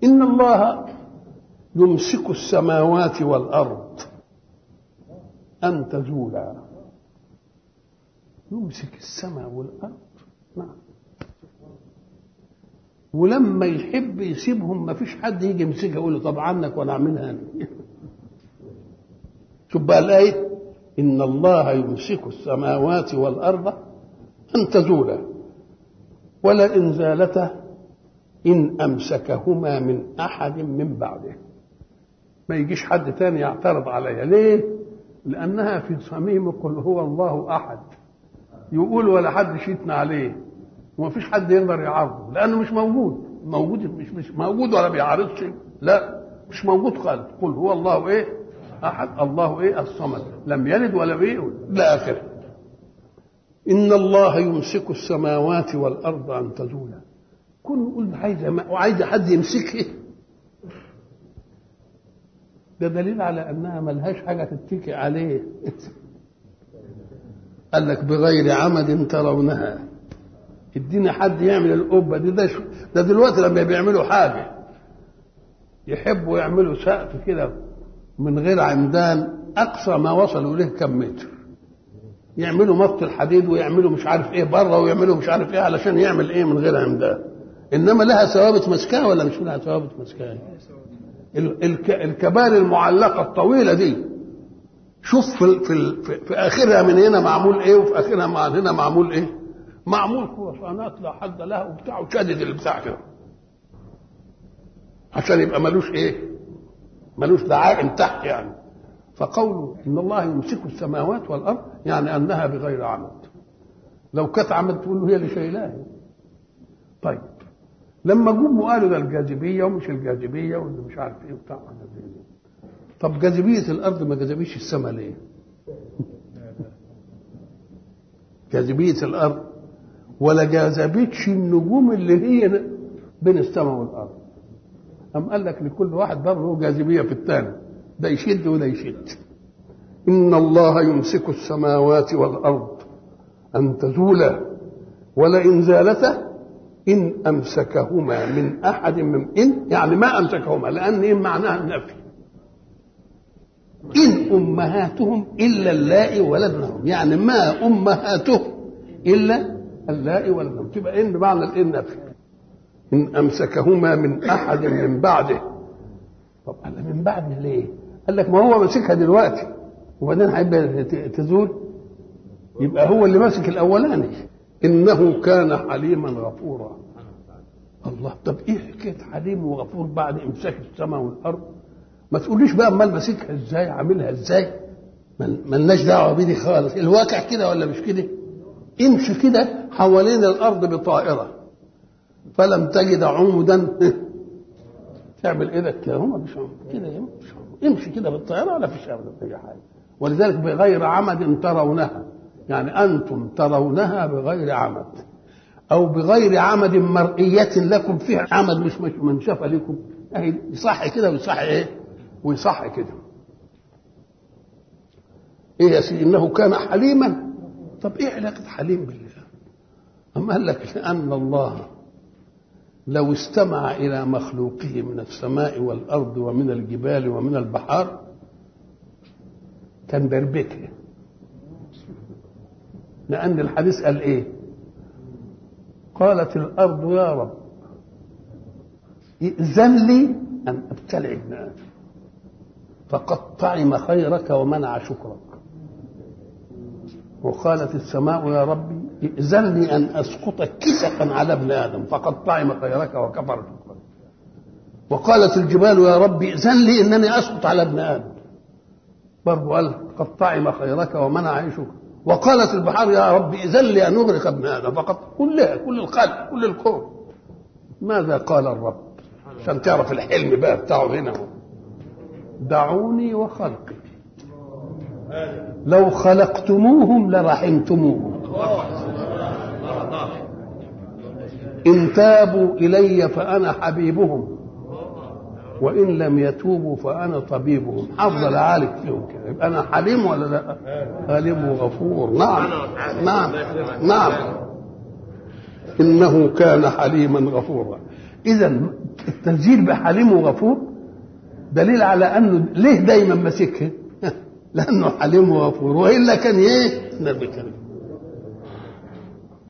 إن الله يمسك السماوات والأرض أن تزولا يمسك السماء والأرض نعم ولما يحب يسيبهم ما فيش حد يجي يمسكها يقول له طب عنك وانا اعملها انا شوف بقى الايه ان الله يمسك السماوات والارض ان تزولا ولئن زالتا ان امسكهما من احد من بعده ما يجيش حد تاني يعترض عليها ليه لانها في صميم قل هو الله احد يقول ولا حد شيتنا عليه وما فيش حد يقدر يعارضه لانه مش موجود موجود مش مش موجود ولا بيعارضش لا مش موجود خالص قل هو الله ايه احد الله ايه الصمد لم يلد ولا بيولد لا اخره ان الله يمسك السماوات والارض ان تزولا كل يقول عايز وعايز حد يمسكها ده دليل على انها ملهاش حاجه تتكي عليه قال لك بغير عمد ترونها ادينا حد يعمل القبه دي ده, ده دلوقتي لما بيعملوا حاجه يحبوا يعملوا سقف كده من غير عمدان اقصى ما وصلوا اليه كم متر يعملوا مط الحديد ويعملوا مش عارف ايه بره ويعملوا مش عارف ايه علشان يعمل ايه من غير عمدان انما لها ثوابت مسكاه ولا مش لها ثوابت مسكاه الكباري المعلقه الطويله دي شوف في في, في, في اخرها من هنا معمول ايه وفي اخرها من هنا معمول ايه معمول خرسانات لا حد لها وبتاع وشدد البتاع كده عشان يبقى ملوش ايه ملوش دعائم تحت يعني فقوله ان الله يمسك السماوات والارض يعني انها بغير عمد لو كانت عمد تقول له هي اللي شايلاها طيب لما جم قالوا ده الجاذبيه ومش الجاذبيه واللي مش عارف ايه وبتاع طب جاذبيه الارض ما جاذبيش السماء ليه؟ جاذبيه الارض ولا جاذبتش النجوم اللي هي بين السماء والارض أم قال لك لكل واحد برضه جاذبيه في الثاني ده يشد وده يشد ان الله يمسك السماوات والارض ان تزولا ولئن زالتا ان امسكهما من احد من ان يعني ما امسكهما لان ان معناها النفي ان امهاتهم الا اللائي ولدنهم يعني ما امهاتهم الا اللائي ولدنهم تبقى ان بمعنى الان نفي ان امسكهما من احد من بعده طب قال من بعد ليه قال لك ما هو ماسكها دلوقتي وبعدين هيبقى تزول يبقى هو اللي ماسك الاولاني انه كان حليما غفورا الله طب ايه حكايه حليم وغفور بعد امساك السماء والارض ما تقوليش بقى امال ماسكها ازاي عاملها ازاي ملناش دعوه بيه خالص الواقع كده ولا مش كده امشي كده حوالين الارض بطائره فلم تجد عمدا تعمل ايدك كده هم مش كده امشي كده بالطائره ولا فيش ابدا اي حاجه ولذلك بغير عمد ترونها يعني انتم ترونها بغير عمد او بغير عمد مرئيه لكم فيها عمد مش مش منشفه لكم اهي يصح كده ويصح ايه ويصح كده ايه يا سيدي انه كان حليما طب ايه علاقه حليم بالله اما قال لك لان الله لو استمع الى مخلوقه من السماء والارض ومن الجبال ومن البحار كان بربكه لان الحديث قال ايه قالت الارض يا رب ائذن لي ان ابتلع ابن ادم فقد طعم خيرك ومنع شكرك وقالت السماء يا ربي ائذن لي ان اسقط كسفا على ابن ادم فقد طعم خيرك وكفر شكرك وقالت الجبال يا ربي ائذن لي انني اسقط على ابن ادم برضه قال قد طعم خيرك ومنع عيشك وقالت البحار يا رب اذن لي ان اغرق ابن ادم فقط كلها كل الخلق كل الكون ماذا قال الرب عشان تعرف الحلم بقى بتاعه هنا دعوني وخلقي لو خلقتموهم لرحمتموهم إن تابوا إلي فأنا حبيبهم وإن لم يتوبوا فأنا طبيبهم أفضل أعالج فيهم كده يبقى أنا حليم ولا لا؟ حليم وغفور نعم نعم نعم إنه كان حليما غفورا اذا التنزيل بحليم وغفور دليل على انه ليه دايما ماسكها لانه حليم وغفور والا كان ايه نبي كريم